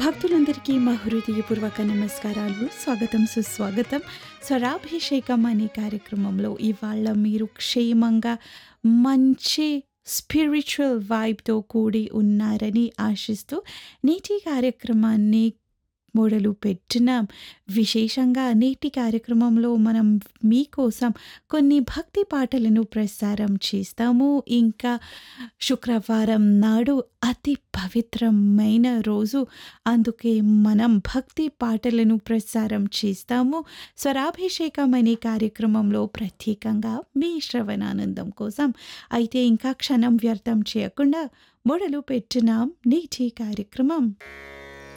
భక్తులందరికీ మా హృదయపూర్వక నమస్కారాలు స్వాగతం సుస్వాగతం స్వరాభిషేకం అనే కార్యక్రమంలో ఇవాళ మీరు క్షేమంగా మంచి స్పిరిచువల్ వైబ్తో కూడి ఉన్నారని ఆశిస్తూ నేటి కార్యక్రమాన్ని మొదలు పెట్టినాం విశేషంగా నేటి కార్యక్రమంలో మనం మీకోసం కొన్ని భక్తి పాటలను ప్రసారం చేస్తాము ఇంకా శుక్రవారం నాడు అతి పవిత్రమైన రోజు అందుకే మనం భక్తి పాటలను ప్రసారం చేస్తాము స్వరాభిషేకం అనే కార్యక్రమంలో ప్రత్యేకంగా మీ శ్రవణానందం కోసం అయితే ఇంకా క్షణం వ్యర్థం చేయకుండా మొదలు పెట్టినాం నేటి కార్యక్రమం